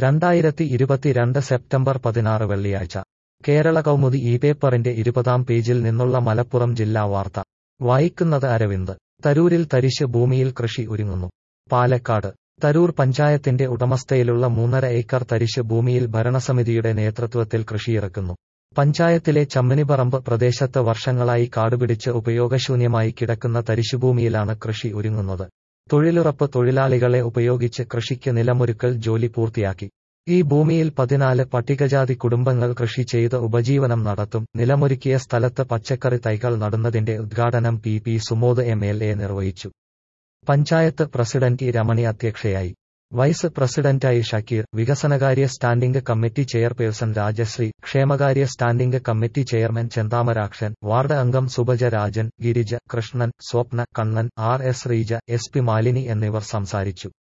രണ്ടായിരത്തി ഇരുപത്തിരണ്ട് സെപ്റ്റംബർ പതിനാറ് വെള്ളിയാഴ്ച കേരള കൗമുദി ഈ പേപ്പറിന്റെ ഇരുപതാം പേജിൽ നിന്നുള്ള മലപ്പുറം ജില്ലാ വാർത്ത വായിക്കുന്നത് അരവിന്ദ് തരൂരിൽ തരിശ് ഭൂമിയിൽ കൃഷി ഒരുങ്ങുന്നു പാലക്കാട് തരൂർ പഞ്ചായത്തിന്റെ ഉടമസ്ഥയിലുള്ള മൂന്നര ഏക്കർ തരിശ് ഭൂമിയിൽ ഭരണസമിതിയുടെ നേതൃത്വത്തിൽ കൃഷിയിറക്കുന്നു പഞ്ചായത്തിലെ ചമ്മനിപറമ്പ് പ്രദേശത്ത് വർഷങ്ങളായി കാടുപിടിച്ച് ഉപയോഗശൂന്യമായി കിടക്കുന്ന തരിശുഭൂമിയിലാണ് കൃഷി ഒരുങ്ങുന്നത് തൊഴിലുറപ്പ് തൊഴിലാളികളെ ഉപയോഗിച്ച് കൃഷിക്ക് നിലമൊരുക്കൽ ജോലി പൂർത്തിയാക്കി ഈ ഭൂമിയിൽ പതിനാല് പട്ടികജാതി കുടുംബങ്ങൾ കൃഷി ചെയ്ത് ഉപജീവനം നടത്തും നിലമൊരുക്കിയ സ്ഥലത്ത് പച്ചക്കറി തൈകൾ നടുന്നതിന്റെ ഉദ്ഘാടനം P P Sumod M L A നിർവഹിച്ചു പഞ്ചായത്ത് പ്രസിഡന്റ് ഇ രമണി അധ്യക്ഷയായി വൈസ് പ്രസിഡന്റായി ഷക്കീർ വികസനകാര്യ സ്റ്റാൻഡിംഗ് കമ്മിറ്റി ചെയർപേഴ്സൺ രാജശ്രീ ക്ഷേമകാര്യ standing committee chairman Chenthamarakshan ward അംഗം Subaja Rajan Girija Krishnan Swapna Kannan R S Reeja S P Malini എന്നിവർ സംസാരിച്ചു